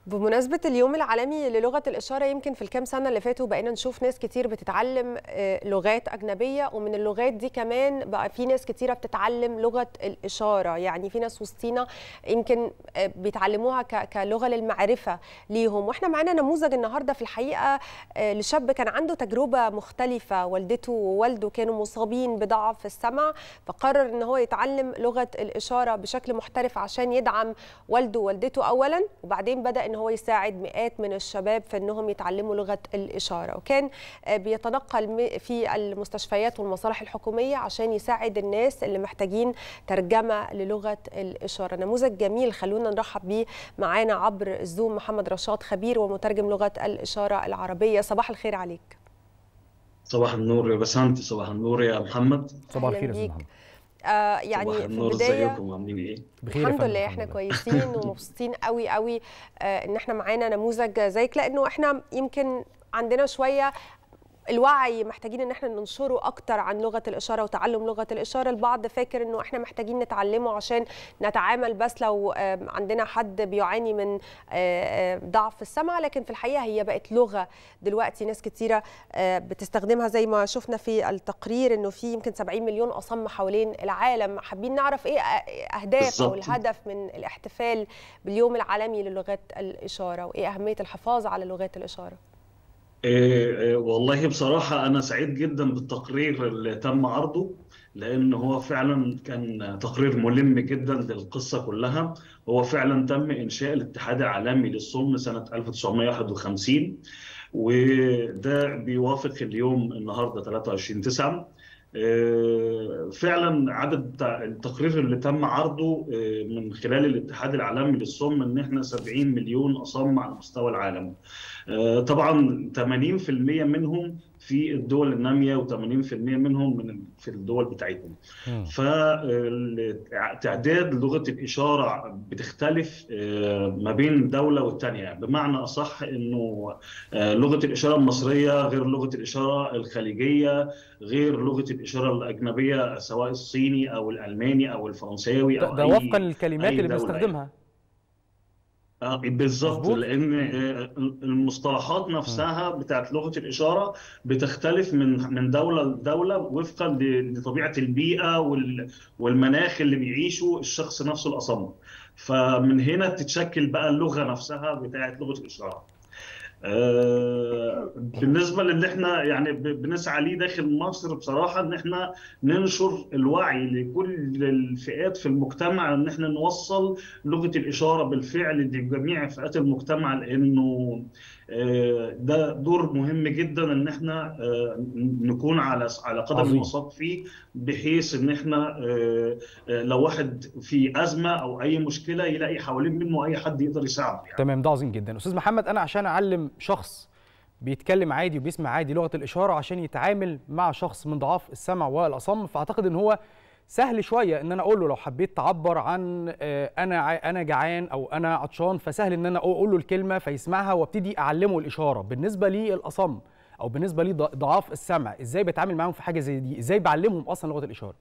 بمناسبة اليوم العالمي للغة الإشارة يمكن في الكام سنة اللي فاتوا بقينا نشوف ناس كتير بتتعلم آه، لغات أجنبية ومن اللغات دي كمان بقى في ناس كتيرة بتتعلم لغة الإشارة يعني في ناس وسطينا يمكن آه، بيتعلموها ك- كلغة للمعرفة ليهم وإحنا معانا نموذج النهاردة في الحقيقة آه، لشاب كان عنده تجربة مختلفة والدته ووالده كانوا مصابين بضعف السمع فقرر إن هو يتعلم لغة الإشارة بشكل محترف عشان يدعم والده ووالدته أولا وبعدين بدأ إن هو يساعد مئات من الشباب في إنهم يتعلموا لغة الإشارة وكان آه، بيتنقل م- في المستشفيات والمصالح الحكومية عشان يساعد الناس اللي محتاجين ترجمة للغة الإشارة نموذج جميل خلونا نرحب بيه معانا عبر الزوم محمد رشاد خبير ومترجم لغة الإشارة العربية صباح الخير عليك صباح النور يا بسنت صباح النور يا محمد صباح أهلاً الخير يا استاذ بيك. محمد آه صباح يعني في النور البداية ازيكم عاملين ايه بخير يا الحمد فندم، لله الحمد احنا لله. كويسين ومبسوطين قوي قوي آه، ان احنا معانا نموذج زيك لانه احنا يمكن عندنا شويه الوعي محتاجين ان احنا ننشره اكتر عن لغه الاشاره وتعلم لغه الاشاره البعض فاكر انه احنا محتاجين نتعلمه عشان نتعامل بس لو آه، عندنا حد بيعاني من آه، آه، ضعف السمع لكن في الحقيقه هي بقت لغه دلوقتي ناس كتيره آه، بتستخدمها زي ما شفنا في التقرير انه في يمكن 70 مليون اصم حوالين العالم حابين نعرف ايه اهداف او بالظبط. الهدف من الاحتفال باليوم العالمي للغات الاشاره وايه اهميه الحفاظ على لغات الاشاره إيه إيه والله بصراحة أنا سعيد جدا بالتقرير اللي تم عرضه لأن هو فعلا كان تقرير ملم جدا للقصة كلها هو فعلا تم إنشاء الاتحاد العالمي للصم سنة 1951 وده بيوافق اليوم النهارده 23 9 فعلا عدد التقرير اللي تم عرضه آه، من خلال الاتحاد العالمي للصم ان احنا 70 مليون اصم على مستوى العالم آه، طبعا 80% منهم في الدول الناميه و80% منهم من في الدول بتاعتهم مم. فتعداد لغه الاشاره بتختلف آه، ما بين دوله والتانيه بمعنى اصح انه آه، لغه الاشاره المصريه غير لغه الاشاره الخليجيه غير لغه الاشاره الاجنبيه سواء الصيني او الالماني او الفرنساوي ده, او ده اي وفقا للكلمات أي اللي دولة بنستخدمها آه، بالظبط مظبوط. لان آه، المصطلحات نفسها بتاعت لغه الاشاره بتختلف من من دوله لدوله وفقا ل- لطبيعه البيئه وال- والمناخ اللي بيعيشه الشخص نفسه الاصم فمن هنا تتشكل بقى اللغه نفسها بتاعت لغه الاشاره آه، بالنسبه للي احنا يعني ب- بنسعى ليه داخل مصر بصراحه ان احنا ننشر الوعي لكل الفئات في المجتمع ان احنا نوصل لغه الاشاره بالفعل لجميع فئات المجتمع لانه آه، ده دور مهم جدا ان احنا آه، نكون على على قدم عظيم. وساق فيه بحيث ان احنا آه، آه، لو واحد في ازمه او اي مشكله يلاقي حوالين منه اي حد يقدر يساعده يعني. تمام ده عظيم جدا استاذ محمد انا عشان اعلم شخص بيتكلم عادي وبيسمع عادي لغه الاشاره عشان يتعامل مع شخص من ضعاف السمع والاصم فاعتقد ان هو سهل شويه ان انا اقول له لو حبيت تعبر عن آه، انا ع- انا جعان او انا عطشان فسهل ان انا اقول له الكلمه فيسمعها وابتدي اعلمه الاشاره بالنسبه للاصم او بالنسبه لضعاف السمع ازاي بتعامل معاهم في حاجه زي دي ازاي بعلمهم اصلا لغه الاشاره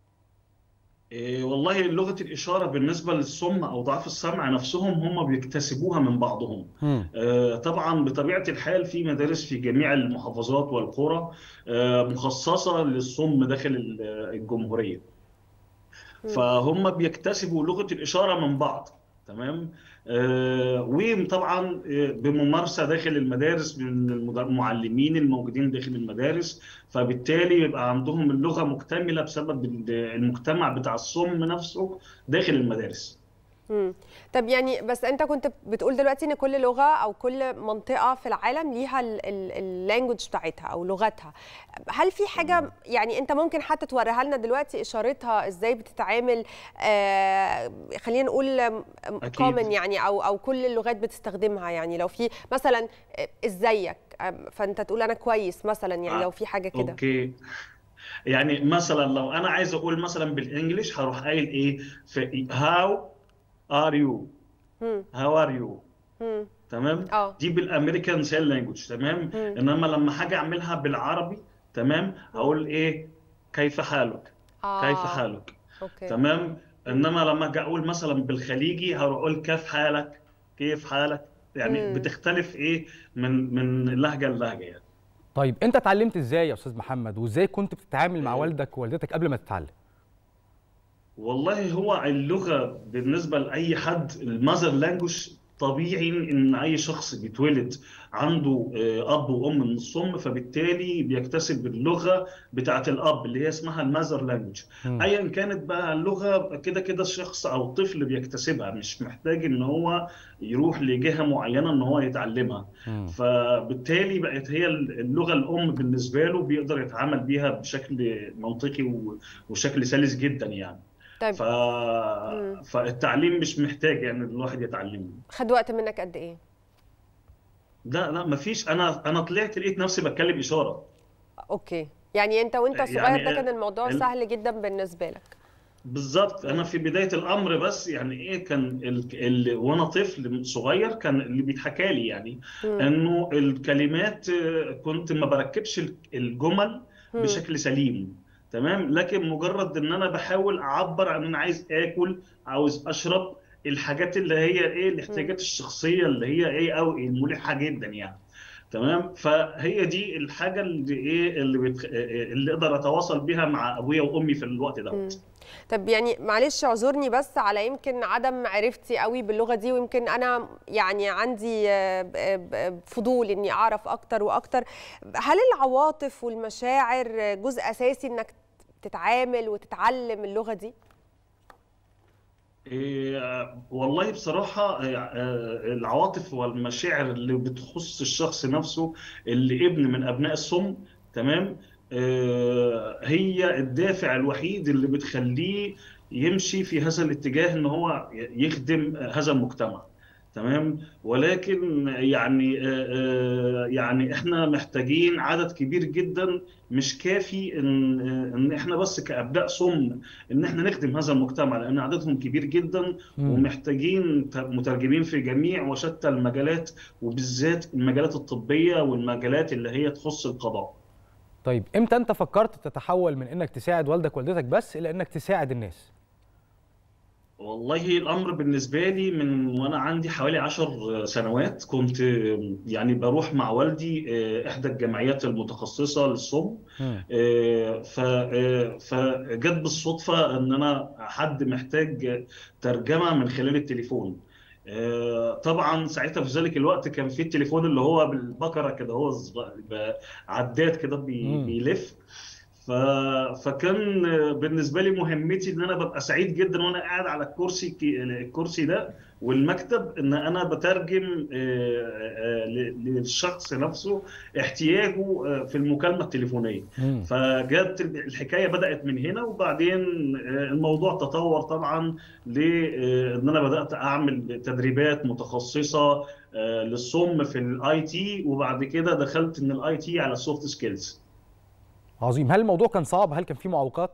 إيه والله لغة الإشارة بالنسبة للصم أو ضعف السمع نفسهم هم بيكتسبوها من بعضهم مم. آه، طبعا بطبيعة الحال في مدارس في جميع المحافظات والقرى آه، مخصصة للصم داخل ال- الجمهورية فهم بيكتسبوا لغة الإشارة من بعض تمام آه، وطبعا آه، بممارسة داخل المدارس من المد- المعلمين الموجودين داخل المدارس فبالتالي يبقى عندهم اللغة مكتملة بسبب ال- المجتمع بتاع الصم نفسه داخل المدارس مم. طب يعني بس انت كنت بتقول دلوقتي ان كل لغه او كل منطقه في العالم ليها اللانجوج بتاعتها او لغتها هل في حاجه يعني انت ممكن حتى توريها لنا دلوقتي اشارتها ازاي بتتعامل آه خلينا نقول أكيد. كومن يعني او او كل اللغات بتستخدمها يعني لو في مثلا آه، ازيك آه، فانت تقول انا كويس مثلا يعني آه، لو في حاجه كده اوكي يعني مثلا لو انا عايز اقول مثلا بالانجلش هروح قايل ايه في هاو ار يو مم. هاو ار يو مم. تمام اه دي بالامريكان سيل لانجوج تمام مم. انما لما حاجه اعملها بالعربي تمام اقول ايه كيف حالك كيف اه حالك اوكي تمام انما لما اجي اقول مثلا بالخليجي هروح اقول كيف حالك كيف حالك يعني مم. بتختلف ايه من من لهجه للهجه يعني طيب انت اتعلمت ازاي يا استاذ محمد وازاي كنت بتتعامل مع إيه. والدك ووالدتك قبل ما تتعلم والله هو اللغة بالنسبة لأي حد المذر لانجوج طبيعي إن أي شخص بيتولد عنده آه، أب وأم من الصم فبالتالي بيكتسب اللغة بتاعة الأب اللي هي اسمها المذر لانجوج مم. أيا كانت بقى اللغة كده كده الشخص أو الطفل بيكتسبها مش محتاج إن هو يروح لجهة معينة إن هو يتعلمها مم. فبالتالي بقت هي اللغة الأم بالنسبة له بيقدر يتعامل بيها بشكل منطقي و- وشكل سلس جدا يعني طيب ف... مم. فالتعليم مش محتاج يعني الواحد يتعلمه خد وقت منك قد ايه لا لا مفيش انا انا طلعت لقيت نفسي بتكلم اشاره اوكي يعني انت وانت صغير يعني ده كان الموضوع ال- سهل جدا بالنسبه لك بالظبط انا في بدايه الامر بس يعني ايه كان ال... ال... وانا طفل صغير كان اللي بيتحكى لي يعني مم. انه الكلمات آه، كنت ما بركبش ال- الجمل مم. بشكل سليم تمام لكن مجرد ان انا بحاول اعبر عن ان انا عايز اكل عاوز اشرب الحاجات اللي هي ايه الاحتياجات الشخصيه اللي هي ايه او الملحه جدا يعني تمام فهي دي الحاجه اللي ايه اللي بتخ... اللي اقدر اتواصل بيها مع ابويا وامي في الوقت مم. دوت طب يعني معلش اعذرني بس على يمكن عدم معرفتي قوي باللغه دي ويمكن انا يعني عندي آه، ب- ب- فضول اني اعرف اكتر واكتر هل العواطف والمشاعر جزء اساسي انك تتعامل وتتعلم اللغه دي إيه، والله بصراحة إيه، آه، العواطف والمشاعر اللي بتخص الشخص نفسه اللي ابن من أبناء الصم تمام آه، هي الدافع الوحيد اللي بتخليه يمشي في هذا الاتجاه إن هو يخدم هذا المجتمع تمام ولكن يعني آه، آه، يعني احنا محتاجين عدد كبير جدا مش كافي ان ان احنا بس كابناء صم ان احنا نخدم هذا المجتمع لان عددهم كبير جدا مم. ومحتاجين ت- مترجمين في جميع وشتى المجالات وبالذات المجالات الطبيه والمجالات اللي هي تخص القضاء. طيب امتى انت فكرت تتحول من انك تساعد والدك ووالدتك بس الى انك تساعد الناس والله الامر بالنسبه لي من وانا عندي حوالي عشر سنوات كنت يعني بروح مع والدي آه، احدى الجمعيات المتخصصه للصم مم. آه، ف آه، فجت بالصدفه ان انا حد محتاج ترجمه من خلال التليفون آه، طبعا ساعتها في ذلك الوقت كان في التليفون اللي هو بالبكره كده هو الصغ- ب- عداد كده بي- مم. بيلف ف... فكان بالنسبه لي مهمتي ان انا ببقى سعيد جدا وانا قاعد على الكرسي كي- الكرسي ده والمكتب ان انا بترجم آه، آه، ل- للشخص نفسه احتياجه آه، في المكالمه التليفونيه مم. فجت الحكايه بدات من هنا وبعدين آه، الموضوع تطور طبعا لان انا بدات اعمل تدريبات متخصصه آه، للصم في الاي تي وبعد كده دخلت من الاي تي على السوفت سكيلز عظيم هل الموضوع كان صعب هل كان فيه معوقات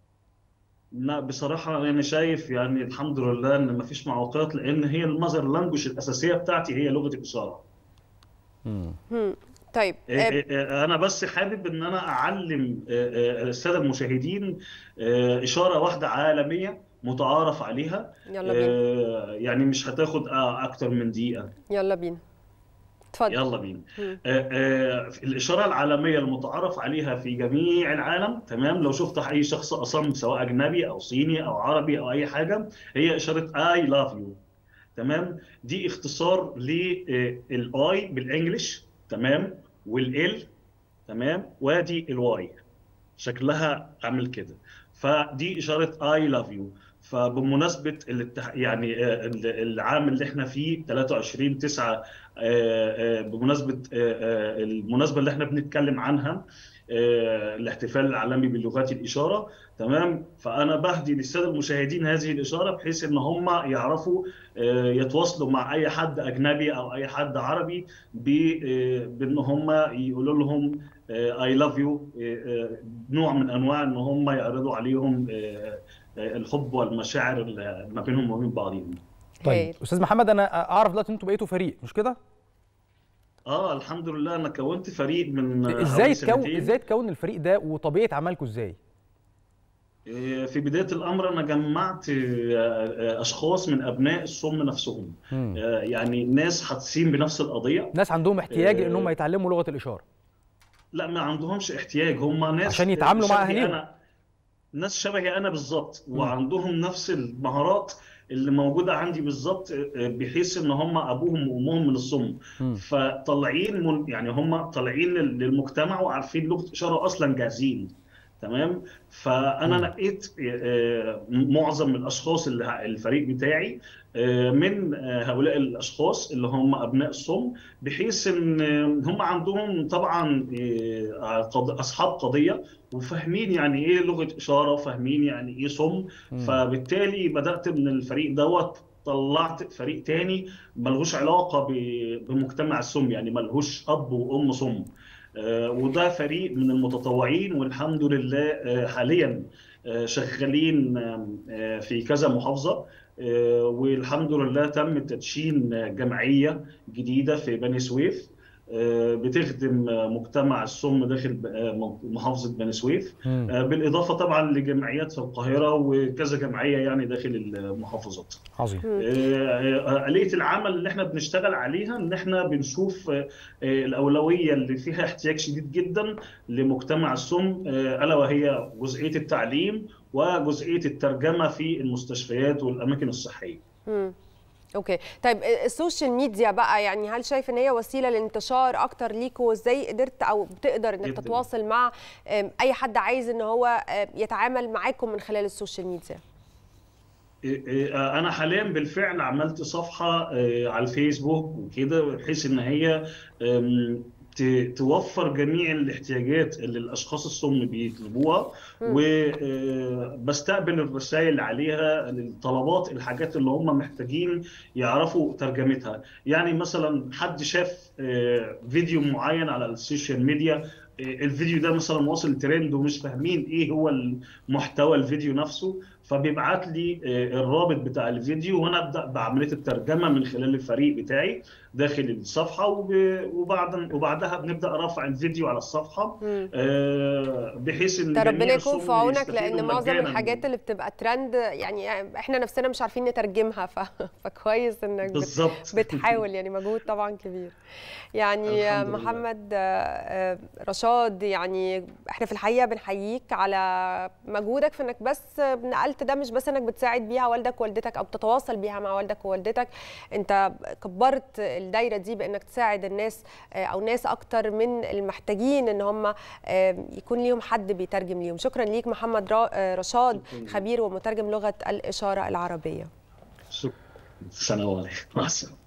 لا بصراحة أنا شايف يعني الحمد لله إن مفيش معوقات لأن هي المذر لانجوج الأساسية بتاعتي هي لغة الإشارة. مم. مم. طيب إيه آه، إيه إيه أنا بس حابب إن أنا أعلم آه، آه، السادة المشاهدين آه، إشارة واحدة عالمية متعارف عليها يلا بينا آه، يعني مش هتاخد آه، أكتر من دقيقة. يلا بينا اتفضل يلا بينا. مم. آه، آه، الإشارة العالمية المتعارف عليها في جميع العالم تمام لو شفت أي شخص أصم سواء أجنبي أو صيني أو عربي أو أي حاجة هي إشارة I love you تمام دي اختصار للآي بالإنجلش تمام والإل تمام وادي الواي شكلها عامل كده فدي إشارة I love you فبمناسبة الاتح... يعني آه، العام اللي احنا فيه 23 9 بمناسبة آه، آه، المناسبة اللي احنا بنتكلم عنها آه، الاحتفال العالمي بلغات الإشارة تمام فأنا بهدي للسادة المشاهدين هذه الإشارة بحيث إن هم يعرفوا آه، يتواصلوا مع أي حد أجنبي أو أي حد عربي ب- آه، بإن هم يقولوا لهم اي لاف يو نوع من انواع ان هم يعرضوا عليهم آه، آه، الحب والمشاعر اللي ما بينهم وبين بعضهم طيب هايل. استاذ محمد انا اعرف دلوقتي انتوا بقيتوا فريق مش كده اه الحمد لله انا كونت فريق من ازاي حوالي تكون سنتين. ازاي تكون الفريق ده وطبيعه عملكم ازاي في بداية الأمر أنا جمعت أشخاص من أبناء الصم نفسهم مم. يعني ناس حاسين بنفس القضية ناس عندهم احتياج آه. انهم يتعلموا لغه الاشاره لا ما عندهمش احتياج هم ناس عشان يتعاملوا مع شبهي أهاليهم. أنا ناس شبهي أنا بالظبط مم. وعندهم نفس المهارات اللي موجودة عندي بالظبط بحيث إن هم أبوهم وأمهم من الصم مم. فطالعين من يعني هم طالعين لل- للمجتمع وعارفين لغة إشارة أصلا جاهزين تمام فأنا مم. نقيت آه، معظم الأشخاص اللي ه- الفريق بتاعي آه، من آه، هؤلاء الأشخاص اللي هم أبناء الصم بحيث إن آه، هم عندهم طبعا آه، قض- أصحاب قضية وفاهمين يعني إيه لغة إشارة وفاهمين يعني إيه صم مم. فبالتالي بدأت من الفريق دوت طلعت فريق تاني ملهوش علاقة ب- بمجتمع السم يعني ملهوش أب وأم صم آه، وده فريق من المتطوعين والحمد لله آه، حاليا آه، شغالين آه، في كذا محافظة آه، والحمد لله تم تدشين جمعية جديدة في بني سويف آه، بتخدم آه، مجتمع السم داخل آه، محافظة بني سويف مم. آه، بالإضافة طبعا لجمعيات في القاهرة وكذا جمعية يعني داخل المحافظات عظيم مم. آه، آلية العمل اللي احنا بنشتغل عليها ان احنا بنشوف آه، آه، الأولوية اللي فيها احتياج شديد جدا لمجتمع السم آه، ألا وهي جزئية التعليم وجزئية الترجمة في المستشفيات والأماكن الصحية مم. اوكي طيب السوشيال ميديا بقى يعني هل شايف ان هي وسيله للانتشار اكتر ليكوا وازاي قدرت او بتقدر انك جداً. تتواصل مع آم، اي حد عايز ان هو آم، يتعامل معاكم من خلال السوشيال ميديا انا حاليا بالفعل عملت صفحه آه، على الفيسبوك وكده بحيث ان هي آم، ت- توفر جميع الاحتياجات اللي الاشخاص السم بيطلبوها مم. وبستقبل الرسائل عليها الطلبات الحاجات اللي هم محتاجين يعرفوا ترجمتها يعني مثلا حد شاف آه، فيديو معين على السوشيال ميديا آه، الفيديو ده مثلا واصل ترند ومش فاهمين ايه هو محتوى الفيديو نفسه فبيبعت لي آه، الرابط بتاع الفيديو وانا ابدا بعمليه الترجمه من خلال الفريق بتاعي داخل الصفحه وب- وبعد وبعدها بنبدا رفع الفيديو على الصفحه مم. آه، بحيث ان ده ربنا جميع يكون الصم في عونك يستفيدوا لان معظم مجاناً. الحاجات اللي بتبقى ترند يعني احنا نفسنا مش عارفين نترجمها ف... فكويس انك بت... بالظبط بتحاول يعني مجهود طبعا كبير يعني الحمد لله. محمد آه، آه، رشاد يعني احنا في الحقيقه بنحييك على مجهودك في انك بس نقلت ده مش بس انك بتساعد بيها والدك ووالدتك او بتتواصل بيها مع والدك ووالدتك انت كبرت الدايره دي بانك تساعد الناس آه، او ناس اكتر من المحتاجين ان هم آه، يكون ليهم حد بيترجم ليهم شكرا ليك محمد را- آه، رشاد شكراً. خبير ومترجم لغه الاشاره العربيه شكرا السلام عليكم مع السلامه